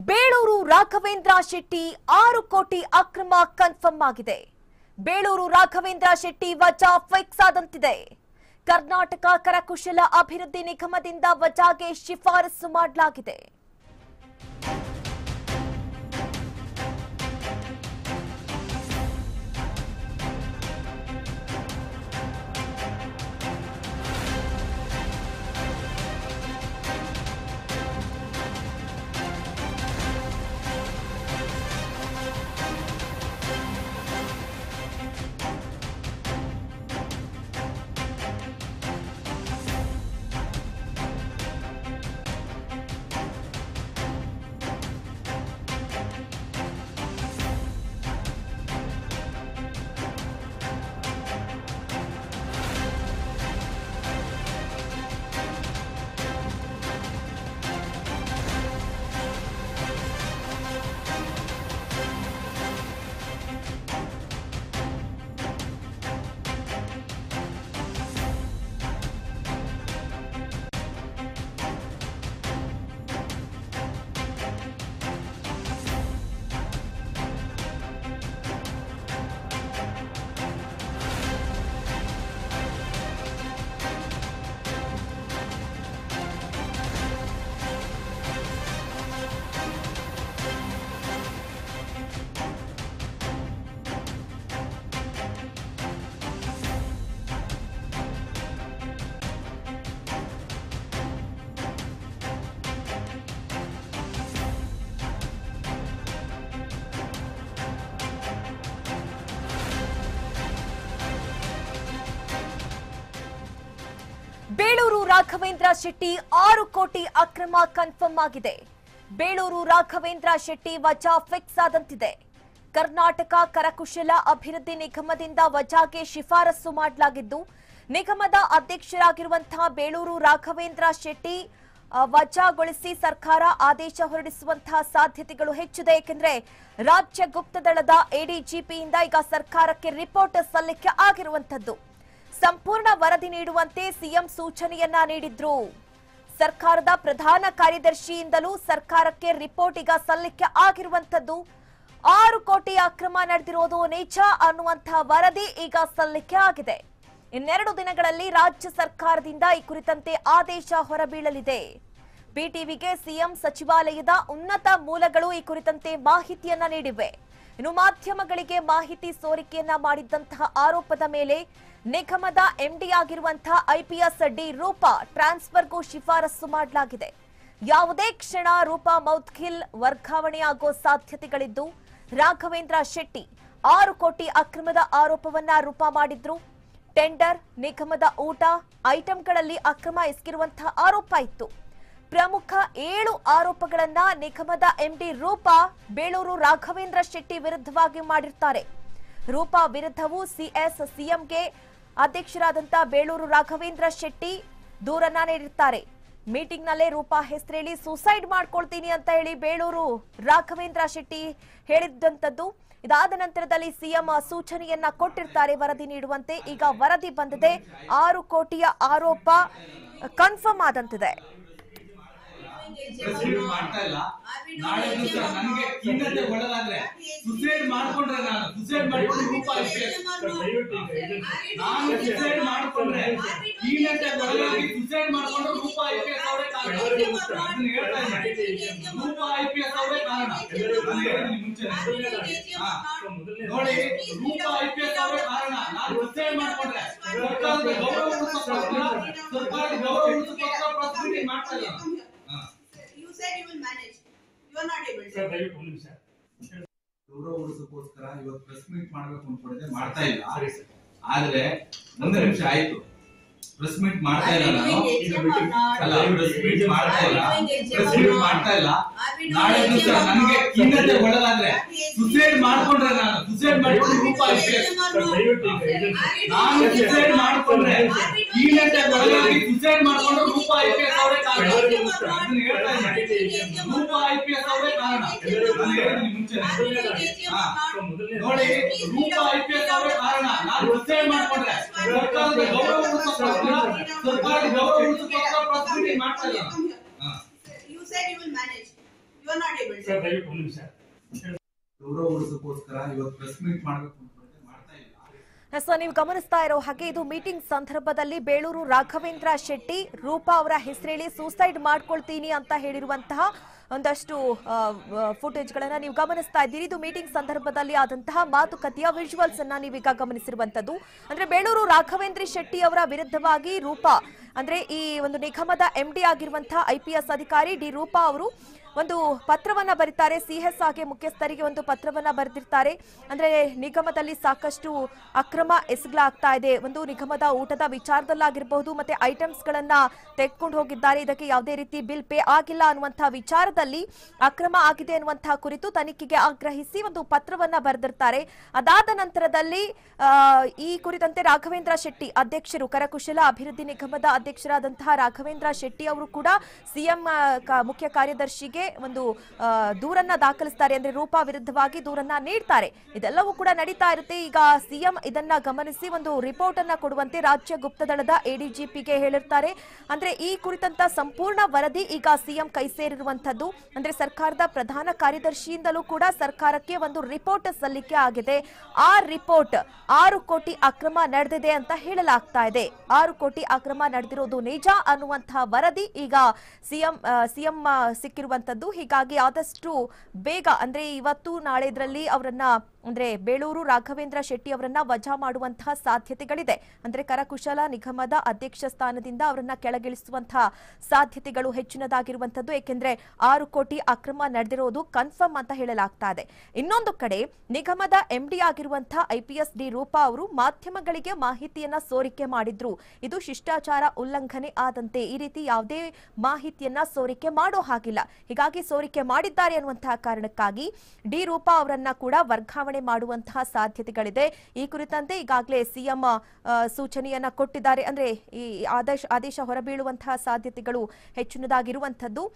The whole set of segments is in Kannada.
ಬೇಳೂರು ರಾಘವೇಂದ್ರ ಶೆಟ್ಟಿ ಆರು ಕೋಟಿ ಅಕ್ರಮ ಕನ್ಫರ್ಮ್ ಆಗಿದೆ ಬೇಳೂರು ರಾಘವೇಂದ್ರ ಶೆಟ್ಟಿ ವಜಾ ಫಿಕ್ಸ್ ಆದಂತಿದೆ ಕರ್ನಾಟಕ ಕರಕುಶಲ ಅಭಿವೃದ್ಧಿ ನಿಗಮದಿಂದ ವಜಾಗೆ ಶಿಫಾರಸು ಮಾಡಲಾಗಿದೆ ಬೇಳೂರು ರಾಘವೇಂದ್ರ ಶೆಟ್ಟಿ ಆರು ಕೋಟಿ ಅಕ್ರಮ ಕನ್ಫರ್ಮ್ ಆಗಿದೆ ಬೇಳೂರು ರಾಘವೇಂದ್ರ ಶೆಟ್ಟಿ ವಜಾ ಫಿಕ್ಸ್ ಆದಂತಿದೆ ಕರ್ನಾಟಕ ಕರಕುಶಲ ಅಭಿವೃದ್ಧಿ ನಿಗಮದಿಂದ ವಜಾಗೆ ಶಿಫಾರಸು ಮಾಡಲಾಗಿದ್ದು ನಿಗಮದ ಅಧ್ಯಕ್ಷರಾಗಿರುವಂತಹ ಬೇಳೂರು ರಾಘವೇಂದ್ರ ಶೆಟ್ಟಿ ಆ, ವಜಾಗೊಳಿಸಿ ಸರ್ಕಾರ ಆದೇಶ ಹೊರಡಿಸುವಂತಹ ಸಾಧ್ಯತೆಗಳು ಹೆಚ್ಚಿದೆ ಏಕೆಂದ್ರೆ ರಾಜ್ಯ ಗುಪ್ತದಳದ ಎಡಿಜಿಪಿಯಿಂದ ಈಗ ಸರ್ಕಾರಕ್ಕೆ ರಿಪೋರ್ಟ್ ಸಲ್ಲಿಕೆ ಆಗಿರುವಂತದ್ದು ಸಂಪೂರ್ಣ ವರದಿ ನೀಡುವಂತೆ ಸಿಎಂ ಸೂಚನೆಯನ್ನ ನೀಡಿದ್ರು ಸರ್ಕಾರದ ಪ್ರಧಾನ ಕಾರ್ಯದರ್ಶಿಯಿಂದಲೂ ಸರ್ಕಾರಕ್ಕೆ ರಿಪೋರ್ಟ್ ಈಗ ಸಲ್ಲಿಕೆ ಆಗಿರುವಂತದ್ದು ಆರು ಕೋಟಿ ಅಕ್ರಮ ನಡೆದಿರೋದು ನಿಜ ಅನ್ನುವಂತಹ ವರದಿ ಈಗ ಸಲ್ಲಿಕೆ ಆಗಿದೆ ಇನ್ನೆರಡು ದಿನಗಳಲ್ಲಿ ರಾಜ್ಯ ಸರ್ಕಾರದಿಂದ ಈ ಕುರಿತಂತೆ ಆದೇಶ ಹೊರಬೀಳಲಿದೆ ಬಿಟಿವಿಗೆ ಸಿಎಂ ಸಚಿವಾಲಯದ ಉನ್ನತ ಮೂಲಗಳು ಈ ಕುರಿತಂತೆ ಮಾಹಿತಿಯನ್ನ ನೀಡಿವೆ ಇನ್ನು ಮಾಧ್ಯಮಗಳಿಗೆ ಮಾಹಿತಿ ಸೋರಿಕೆಯನ್ನ ಮಾಡಿದ್ದಂತಹ ಆರೋಪದ ಮೇಲೆ ನಿಗಮದ ಎಂಡಿ ಆಗಿರುವಂತಹ ಐಪಿಎಸ್ ಡಿ ರೂಪಾ ಟ್ರಾನ್ಸ್ಫರ್ಗೂ ಶಿಫಾರಸು ಮಾಡಲಾಗಿದೆ ಯಾವುದೇ ಕ್ಷಣ ರೂಪಾ ಮೌದ್ಗಿಲ್ ವರ್ಗಾವಣೆಯಾಗೋ ಸಾಧ್ಯತೆಗಳಿದ್ದು ರಾಘವೇಂದ್ರ ಶೆಟ್ಟಿ ಆರು ಕೋಟಿ ಅಕ್ರಮದ ಆರೋಪವನ್ನ ರೂಪಾ ಮಾಡಿದ್ರು ಟೆಂಡರ್ ನಿಗಮದ ಊಟ ಐಟಂಗಳಲ್ಲಿ ಅಕ್ರಮ ಎಸಗಿರುವಂತಹ ಆರೋಪ ಇತ್ತು ಪ್ರಮುಖ ಏಳು ಆರೋಪಗಳನ್ನ ನಿಗಮದ ಎಂಡಿ ರೂಪಾ ಬೇಳೂರು ರಾಘವೇಂದ್ರ ಶೆಟ್ಟಿ ವಿರುದ್ಧವಾಗಿ ಮಾಡಿರ್ತಾರೆ ರೂಪಾ ವಿರುದ್ಧವೂ ಸಿಎಸ್ ಸಿಎಂಗೆ ಅಧ್ಯಕ್ಷರಾದಂತ ಬೇಳೂರು ರಾಘವೇಂದ್ರ ಶೆಟ್ಟಿ ದೂರನ್ನ ನೀಡಿರ್ತಾರೆ ಮೀಟಿಂಗ್ ನಲ್ಲೇ ರೂಪಾ ಹೆಸರೇಳಿ ಸೂಸೈಡ್ ಮಾಡ್ಕೊಳ್ತೀನಿ ಅಂತ ಹೇಳಿ ಬೇಳೂರು ರಾಘವೇಂದ್ರ ಶೆಟ್ಟಿ ಹೇಳಿದ್ದಂತದ್ದು ಇದಾದ ನಂತರದಲ್ಲಿ ಸಿಎಂ ಸೂಚನೆಯನ್ನ ಕೊಟ್ಟಿರ್ತಾರೆ ವರದಿ ನೀಡುವಂತೆ ಈಗ ವರದಿ ಬಂದಿದೆ ಆರು ಕೋಟಿಯ ಆರೋಪ ಕನ್ಫರ್ಮ್ ಆದಂತಿದೆ ಪ್ರೆಸಿಡೆಂಟ್ ಮಾಡ್ತಾ ಇಲ್ಲ ನಾಳೆ ದಿವಸ ನನಗೆ ಖಿನ್ನತೆ ಒಳಗಾದ್ರೆ ಸುಸೈಡ್ ಮಾಡ್ಕೊಂಡ್ರೆ ನಾನು ಸುಸೈಡ್ ಮಾಡಿಕೊಂಡು ರೂಪ ನಾನು ಸುಸೈಡ್ ಮಾಡ್ಕೊಂಡ್ರೆ ಖಿನ್ನತೆ ಒಳಗಾಗಿ ಸುಸೈಡ್ ಮಾಡ್ಕೊಂಡು ರೂಪ ಐ ಪಿ ಎಸ್ ಅವರೇ ಕಾರಣ ಅದನ್ನ ಹೇಳ್ತಾ ಇದ್ದೀನಿ ರೂಪ ಐ ಪಿ ಎಸ್ ಅವರೇ ಕಾರಣ ನಾನು ಹೇಳಿದ್ದೀನಿ ಮುಂಚೆ ಹಾ. ನೋಡಿ ರೂಪ ಐ ಪಿ ಎಸ್ ಅವರೇ ಕಾರಣ ನಾನು ಸುಸೈಡ್ ಮಾಡ್ಕೊಂಡ್ರೆ ಸರ್ಕಾರದ ಗೌರವ ಉಳಿಸೋಕ್ಕೋಸ್ಕರ ಸರ್ಕಾರದ ಗೌರವ ಉಳಿಸೋಕ್ಕೋಸ್ಕರ ಪ್ರತಿನಿಧಿ ಮಾಡ್ತಾ ಇಲ್ಲ ನಾನು. ಹಾ. You said you will manage. You are not able to. Sir ದಯವಿಟ್ಟು ಒಂದು ನಿಮಿಷ ಗೌರವ ಉಳಿಸೋಕ್ಕೋಸ್ಕರ ಇವತ್ತು ಪ್ರೆಸ್ ಮೀಟ್ ಮಾಡ್ಬೇಕು ಅನ್ಕೊಂಡಿದ್ದೆ ಮಾಡ್ತಾ ಇಲ್ಲ ಸರಿ ಸರ್ ಆದ್ರೆ ಒಂದು ನಿಮಿಷ ಆಯ್ತು ಪ್ರೆಸ್ ಮೀಟ್ ಮಾಡ್ತಾ ಇಲ್ಲ Are we ನಾನು doing HM or not? ಅಲ್ಲ ಪ್ರೆಸ್ ಮೀಟ್ ಮಾಡ್ತಾ ಇಲ್ಲ Are we doing press HM meet or not? ಮಾಡ್ತಾ ಇಲ್ಲ Are we doing ನಾಳೆ ದಿವಸ HM or ನನಗೆ not? ಖಿನ್ನತೆ ಒಳಗಾದ್ರೆ Are we ಸುಸೈಡ್ ಮಾಡ್ಕೊಂಡ್ರೆ ನಾನು ಸುಸೈಡ್ ಮಾಡಿಕೊಂಡು Are we Roopa doing I P S HM or sir not? ದಯವಿಟ್ಟು ಈಗ ಇದನ್ನ- Are we ನಾನು doing HM or suicide not? ಮಾಡ್ಕೊಂಡ್ರೆ Are we doing ಖಿನ್ನತೆ HM or ಒಳಗಾಗಿ not? ಸುಸೈಡ್ ಮಾಡ್ಕೊಂಡು ರೂಪ ಐ ಪಿ ಎಸ್ ಅವರೇ ಕಾರಣ HM or not? ಅದನ್ನ ಹೇಳ್ತಾ Are we ಇದ್ದೀನಿ doing HM or Roopa not? I P S ಅವರೇ ಕಾರಣ Are we doing ನಾನು HM or ಹೇಳಿದ್ದೀನಿ not? ಮುಂಚೆ Are we doing HM ಹಾ. or not? ಸರ್ ಮೊದಲನೇ ನೋಡಿ ರೂಪ ಐ ಪಿ ಎಸ್ ಅವರೇ ಕಾರಣ ನಾನು ಸುಸೈಡ್ ಮಾಡ್ಕೊಂಡ್ರೆ ಸರ್ಕಾರದ ಗೌರವ ಉಳಿಸೋಕ್ಕೋಸ್ಕರ ಸರ್ಕಾರದ ಗೌರವ ಉಳಿಸೋಕ್ಕೋಸ್ಕರ ಪ್ರತಿನಿಧಿ ಮಾಡ್ತಾ ಇಲ್ಲ ನಾನು. ಹಾ. You said you will manage. You are not able sir to. ದಯವಿಟ್ಟು ಒಂದು ನಿಮಿಷ ಗೌರವ ಉಳಿಸೋಕೋಸ್ಕರ ಇವತ್ತು ಪ್ರೆಸ್ ಮೀಟ್ ಮಾಡ್ಬೇಕು ಅನ್ಕೊಂಡಿದ್ದೆ ಮಾಡ್ತಾ ಇಲ್ಲ ಸೊ ನೀವು ಗಮನಿಸ್ತಾ ಇರೋ ಹಾಗೆ ಇದು ಮೀಟಿಂಗ್ ಸಂದರ್ಭದಲ್ಲಿ ಬೇಳೂರು ರಾಘವೇಂದ್ರ ಶೆಟ್ಟಿ ರೂಪಾ ಅವರ ಹೆಸರೇಳಿ ಸೂಸೈಡ್ ಮಾಡ್ಕೊಳ್ತೀನಿ ಅಂತ ಹೇಳಿರುವಂತಹ ಒಂದಷ್ಟು ಫುಟೇಜ್ಗಳನ್ನ ನೀವು ಗಮನಿಸ್ತಾ ಇದ್ದೀರಿ ಇದು ಮೀಟಿಂಗ್ ಸಂದರ್ಭದಲ್ಲಿ ಆದಂತಹ ಮಾತುಕತೆಯ ವಿಜುವಲ್ಸ್ ಅನ್ನ ನೀವೀಗ ಗಮನಿಸಿರುವಂತದ್ದು ಅಂದ್ರೆ ಬೇಳೂರು ರಾಘವೇಂದ್ರ ಶೆಟ್ಟಿ ಅವರ ವಿರುದ್ಧವಾಗಿ ರೂಪಾ ಅಂದ್ರೆ ಈ ಒಂದು ನಿಗಮದ ಎಂಡಿ ಆಗಿರುವಂತಹ ಐಪಿಎಸ್ ಅಧಿಕಾರಿ ಡಿ ರೂಪಾ ಅವರು ಒಂದು ಪತ್ರವನ್ನ ಬರೀತಾರೆ ಸಿಎಸ್ ಆಗಿ ಮುಖ್ಯಸ್ಥರಿಗೆ ಒಂದು ಪತ್ರವನ್ನ ಬರೆದಿರ್ತಾರೆ ಅಂದ್ರೆ ನಿಗಮದಲ್ಲಿ ಸಾಕಷ್ಟು ಅಕ್ರಮ ಎಸಗಲಾಗ್ತಾ ಇದೆ ಒಂದು ನಿಗಮದ ಊಟದ ವಿಚಾರದಲ್ಲಾಗಿರಬಹುದು ಮತ್ತೆ ಐಟಮ್ಸ್ ಗಳನ್ನ ತೆಗೆದುಕೊಂಡು ಹೋಗಿದ್ದಾರೆ ಇದಕ್ಕೆ ಯಾವುದೇ ರೀತಿ ಬಿಲ್ ಪೇ ಆಗಿಲ್ಲ ಅನ್ನುವಂತಹ ವಿಚಾರದಲ್ಲಿ ಅಕ್ರಮ ಆಗಿದೆ ಅನ್ನುವಂತಹ ಕುರಿತು ತನಿಖೆಗೆ ಆಗ್ರಹಿಸಿ ಒಂದು ಪತ್ರವನ್ನ ಬರೆದಿರ್ತಾರೆ ಅದಾದ ನಂತರದಲ್ಲಿ ಆ, ಈ ಕುರಿತಂತೆ ರಾಘವೇಂದ್ರ ಶೆಟ್ಟಿ ಅಧ್ಯಕ್ಷರು ಕರಕುಶಲ ಅಭಿವೃದ್ಧಿ ನಿಗಮದ ಅಧ್ಯಕ್ಷರಾದಂತಹ ರಾಘವೇಂದ್ರ ಶೆಟ್ಟಿ ಅವರು ಕೂಡ ಸಿಎಂ ಮುಖ್ಯ ಕಾರ್ಯದರ್ಶಿಗೆ ಒಂದು ಆ, ದೂರನ್ನ ದಾಖಲಿಸ್ತಾರೆ ಅಂದ್ರೆ ರೂಪಾ ವಿರುದ್ಧವಾಗಿ ದೂರನ್ನ ನೀಡ್ತಾರೆ ಇದೆಲ್ಲವೂ ಕೂಡ ನಡೀತಾ ಇರುತ್ತೆ ಈಗ ಸಿಎಂ ಇದನ್ನ ಗಮನಿಸಿ ಒಂದು ರಿಪೋರ್ಟ್ ಅನ್ನ ಕೊಡುವಂತೆ ರಾಜ್ಯ ಗುಪ್ತದಳದ ಎಡಿಜಿಪಿಗೆ ಹೇಳಿರ್ತಾರೆ ಅಂದ್ರೆ ಈ ಕುರಿತಂತ ಸಂಪೂರ್ಣ ವರದಿ ಈಗ ಸಿಎಂ ಕೈ ಸೇರಿರುವಂತದ್ದು ಅಂದ್ರೆ ಸರ್ಕಾರದ ಪ್ರಧಾನ ಕಾರ್ಯದರ್ಶಿಯಿಂದಲೂ ಕೂಡ ಸರ್ಕಾರಕ್ಕೆ ಒಂದು ರಿಪೋರ್ಟ್ ಸಲ್ಲಿಕೆ ಆಗಿದೆ ಆ ರಿಪೋರ್ಟ್ ಆರು ಕೋಟಿ ಅಕ್ರಮ ನಡೆದಿದೆ ಅಂತ ಹೇಳಲಾಗ್ತಾ ಇದೆ ಆರು ಕೋಟಿ ಅಕ್ರಮ ನಡೆದಿರೋದು ನಿಜ ಅನ್ನುವಂತಹ ವರದಿ ಈಗ ಸಿಎಂ ಸಿಎಂ ಸಿಕ್ಕಿರುವಂತದ್ದು ಹೀಗಾಗಿ ಆದಷ್ಟು ಬೇಗ ಅಂದ್ರೆ ಇವತ್ತು ನಾಳೆದ್ರಲ್ಲಿ ಅವರನ್ನ ಅಂದ್ರೆ ಬೇಳೂರು ರಾಘವೇಂದ್ರ ಶೆಟ್ಟಿ ಅವರನ್ನ ವಜಾ ಮಾಡುವಂತಹ ಸಾಧ್ಯತೆಗಳಿದೆ ಅಂದ್ರೆ ಕರಕುಶಲ ನಿಗಮದ ಅಧ್ಯಕ್ಷ ಸ್ಥಾನದಿಂದ ಅವರನ್ನ ಕೆಳಗಿಳಿಸುವಂತಹ ಸಾಧ್ಯತೆಗಳು ಹೆಚ್ಚಿನದಾಗಿರುವಂತದ್ದು ಏಕೆಂದ್ರೆ ಆರು ಕೋಟಿ ಅಕ್ರಮ ನಡೆದಿರೋದು ಕನ್ಫರ್ಮ್ ಅಂತ ಹೇಳಲಾಗ್ತಾ ಇದೆ ಇನ್ನೊಂದು ಕಡೆ ನಿಗಮದ ಎಂಡಿ ಆಗಿರುವಂತಹ ಐಪಿಎಸ್ ಡಿ ರೂಪಾ ಅವರು ಮಾಧ್ಯಮಗಳಿಗೆ ಮಾಹಿತಿಯನ್ನ ಸೋರಿಕೆ ಮಾಡಿದ್ರು ಇದು ಶಿಷ್ಟಾಚಾರ ಉಲ್ಲಂಘನೆ ಆದಂತೆ ಈ ರೀತಿ ಯಾವುದೇ ಮಾಹಿತಿಯನ್ನ ಸೋರಿಕೆ ಮಾಡೋ ಹಾಗಿಲ್ಲ ಹೀಗಾಗಿ ಸೋರಿಕೆ ಮಾಡಿದ್ದಾರೆ ಅನ್ನುವಂತಹ ಕಾರಣಕ್ಕಾಗಿ ಡಿ ರೂಪಾ ಅವರನ್ನ ಕೂಡ ವರ್ಗಾವಣೆ ಮಾಡುವಂತಹ ಸಾಧ್ಯತೆಗಳಿದೆ ಈ ಕುರಿತಂತೆ ಈಗಾಗಲೇ ಸಿಎಂ ಸೂಚನೆಯನ್ನ ಕೊಟ್ಟಿದ್ದಾರೆ ಅಂದ್ರೆ ಈ ಆದೇಶ ಆದೇಶ ಹೊರಬೀಳುವಂತಹ ಸಾಧ್ಯತೆಗಳು ಹೆಚ್ಚಿನದಾಗಿರುವಂತದ್ದು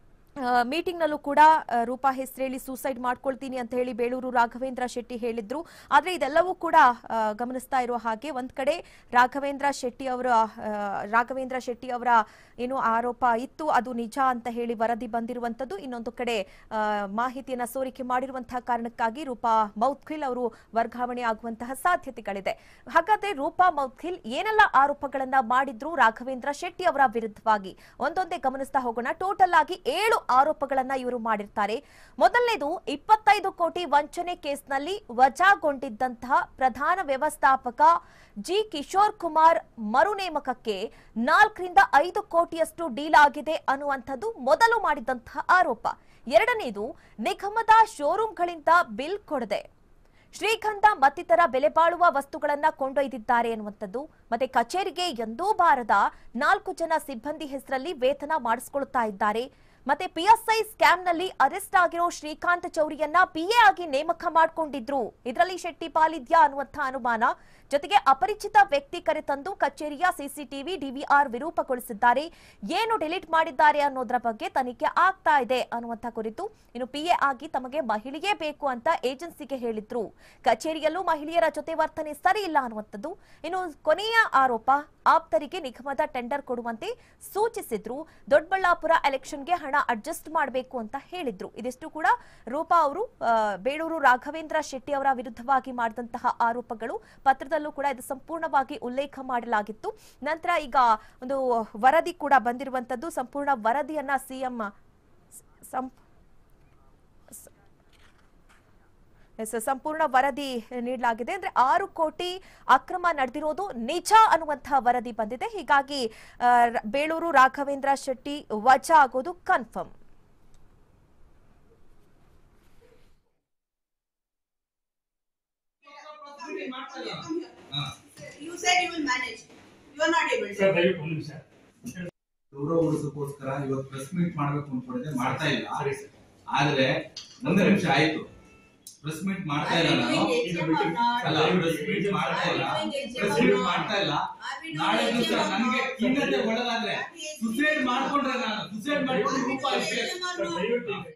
ಮೀಟಿಂಗ್ ನಲ್ಲೂ ಕೂಡ ಆ, ರೂಪಾ ಹೆಸರೇಳಿ ಸೂಸೈಡ್ ಮಾಡ್ಕೊಳ್ತೀನಿ ಅಂತ ಹೇಳಿ ಬೇಳೂರು ರಾಘವೇಂದ್ರ ಶೆಟ್ಟಿ ಹೇಳಿದ್ರು ಆದ್ರೆ ಇದೆಲ್ಲವೂ ಕೂಡ ಆ, ಗಮನಿಸ್ತಾ ಇರೋ ಹಾಗೆ ಒಂದ್ ಕಡೆ ರಾಘವೇಂದ್ರ ಶೆಟ್ಟಿ ಅವರ ಆ, ರಾಘವೇಂದ್ರ ಶೆಟ್ಟಿ ಅವರ ಏನು ಆರೋಪ ಇತ್ತು ಅದು ನಿಜ ಅಂತ ಹೇಳಿ ವರದಿ ಬಂದಿರುವಂತದ್ದು ಇನ್ನೊಂದು ಕಡೆ ಆ, ಮಾಹಿತಿಯನ್ನ ಸೋರಿಕೆ ಮಾಡಿರುವಂತಹ ಕಾರಣಕ್ಕಾಗಿ ರೂಪಾ ಮೌತ್ಖಿಲ್ ಅವರು ವರ್ಗಾವಣೆ ಆಗುವಂತಹ ಸಾಧ್ಯತೆಗಳಿದೆ ಹಾಗಾದ್ರೆ ರೂಪಾ ಮೌತ್ಖಿಲ್ ಏನೆಲ್ಲ ಆರೋಪಗಳನ್ನ ಮಾಡಿದ್ರು ರಾಘವೇಂದ್ರ ಶೆಟ್ಟಿ ಅವರ ವಿರುದ್ಧವಾಗಿ ಒಂದೊಂದೇ ಗಮನಿಸ್ತಾ ಹೋಗೋಣ ಟೋಟಲ್ ಆಗಿ ಏಳು ಆರೋಪಗಳನ್ನ ಇವರು ಮಾಡಿರ್ತಾರೆ ಮೊದಲನೇದು ಇಪ್ಪತ್ತೈದು ಕೋಟಿ ವಂಚನೆ ಕೇಸ್ನಲ್ಲಿ ವಜಾಗೊಂಡಿದ್ದಂತಹ ಪ್ರಧಾನ ವ್ಯವಸ್ಥಾಪಕ ಜಿ ಕಿಶೋರ್ ಕುಮಾರ್ ಮರು ನೇಮಕಕ್ಕೆ ನಾಲ್ಕರಿಂದ ಐದು ಕೋಟಿಯಷ್ಟು ಡೀಲ್ ಆಗಿದೆ ಅನ್ನುವಂಥದ್ದು ಮೊದಲು ಮಾಡಿದಂತಹ ಆರೋಪ ಎರಡನೇದು ನಿಗಮದ ಶೋರೂಮ್ಗಳಿಂದ ಬಿಲ್ ಕೊಡದೆ ಶ್ರೀಗಂಧ ಮತ್ತಿತರ ಬೆಲೆ ಬಾಳುವ ವಸ್ತುಗಳನ್ನ ಕೊಂಡೊಯ್ದಿದ್ದಾರೆ ಎನ್ನುವಂಥದ್ದು ಮತ್ತೆ ಕಚೇರಿಗೆ ಎಂದೂ ಬಾರದ ನಾಲ್ಕು ಜನ ಸಿಬ್ಬಂದಿ ಹೆಸರಲ್ಲಿ ವೇತನ ಮಾಡಿಸ್ಕೊಳ್ತಾ ಇದ್ದಾರೆ ಮತ್ತೆ ಪಿಎಸ್ಐ ಸ್ಕ್ಯಾಮ್ನಲ್ಲಿ ಅರೆಸ್ಟ್ ಆಗಿರೋ ಶ್ರೀಕಾಂತ್ ಚೌರಿಯನ್ನ ಪಿಎ ಆಗಿ ನೇಮಕ ಮಾಡ್ಕೊಂಡಿದ್ರು ಇದರಲ್ಲಿ ಶೆಟ್ಟಿ ಪಾಲಿದ್ಯಾ ಅನ್ನುವಂಥ ಅನುಮಾನ ಜೊತೆಗೆ ಅಪರಿಚಿತ ವ್ಯಕ್ತಿ ಕರೆತಂದು ಕಚೇರಿಯ ಸಿಸಿಟಿವಿ ಡಿವಿಆರ್ ವಿರೂಪಗೊಳಿಸಿದ್ದಾರೆ ಏನು ಡಿಲೀಟ್ ಮಾಡಿದ್ದಾರೆ ಅನ್ನೋದ್ರ ಬಗ್ಗೆ ತನಿಖೆ ಆಗ್ತಾ ಇದೆ ಅನ್ನುವಂಥ ಕುರಿತು ಇನ್ನು ಪಿಎ ಆಗಿ ತಮಗೆ ಮಹಿಳೆಯೇ ಬೇಕು ಅಂತ ಏಜೆನ್ಸಿಗೆ ಹೇಳಿದ್ರು ಕಚೇರಿಯಲ್ಲೂ ಮಹಿಳೆಯರ ಜೊತೆ ವರ್ತನೆ ಸರಿ ಇಲ್ಲ ಅನ್ನುವಂಥದ್ದು ಇನ್ನು ಕೊನೆಯ ಆರೋಪ ಆಪ್ತರಿಗೆ ನಿಗಮದ ಟೆಂಡರ್ ಕೊಡುವಂತೆ ಸೂಚಿಸಿದ್ರು ದೊಡ್ಡಬಳ್ಳಾಪುರ ಎಲೆಕ್ಷನ್ಗೆ ಹಣ ಅಡ್ಜಸ್ಟ್ ಮಾಡಬೇಕು ಅಂತ ಹೇಳಿದ್ರು ಇದಿಷ್ಟು ಕೂಡ ರೂಪಾ ಅವರು ಆ, ಬೇಳೂರು ರಾಘವೇಂದ್ರ ಶೆಟ್ಟಿ ಅವರ ವಿರುದ್ಧವಾಗಿ ಮಾಡಿದಂತಹ ಆರೋಪಗಳು ಪತ್ರದಲ್ಲೂ ಕೂಡ ಇದು ಸಂಪೂರ್ಣವಾಗಿ ಉಲ್ಲೇಖ ಮಾಡಲಾಗಿತ್ತು ನಂತರ ಈಗ ಒಂದು ವರದಿ ಕೂಡ ಬಂದಿರುವಂತದ್ದು ಸಂಪೂರ್ಣ ವರದಿಯನ್ನ ಸಿಎಂ ಎಸ್ ಸಂಪೂರ್ಣ ವರದಿ ನೀಡಲಾಗಿದೆ ಅಂದ್ರೆ ಆರು ಕೋಟಿ ಅಕ್ರಮ ನಡೆದಿರೋದು ನಿಜ ಅನ್ನುವಂತಹ ವರದಿ ಬಂದಿದೆ ಹೀಗಾಗಿ ಆ, ರ- ಬೇಳೂರು ರಾಘವೇಂದ್ರ ಶೆಟ್ಟಿ ವಜಾ ಆಗೋದು confirm Come here. You said you will manage. You are not able sir to. ದಯವಿಟ್ಟು ಒಂದು ನಿಮಿಷ ಗೌರವ ಉಳಿಸೋಕೋಸ್ಕರ ಇವತ್ತು ಪ್ರೆಸ್ ಮೀಟ್ ಮಾಡ್ಬೇಕು ಅನ್ಕೊಂಡಿದ್ದೆ ಮಾಡ್ತಾ ಇಲ್ಲ ಸರಿ ಸರ್ ಆದ್ರೆ ಒಂದು ನಿಮಿಷ ಆಯ್ತು ಪ್ರೆಸ್ ಮೀಟ್ ಮಾಡ್ತಾ Are ಇಲ್ಲ we ನಾನು doing AGM or not? ಅಲ್ಲ ಪ್ರೆಸ್ ಮೀಟ್ ಮಾಡ್ತಾ ಇಲ್ಲ Are we doing AGM press or meet not? ಮಾಡ್ತಾ ಇಲ್ಲ Are we doing ನಾಳೆ AGM ದಿವಸ or ನನಗೆ not? ಖಿನ್ನತೆ ಒಳಗಾದ್ರೆ Are we AGM suicide or not? ಮಾಡ್ಕೊಂಡ್ರೆ ನಾನು ಸುಸೈಡ್ Are we ಮಾಡ್ಕೊಂಡು doing ರೂಪಾಯಿ AGM or ಸರ್ not? ದಯವಿಟ್ಟು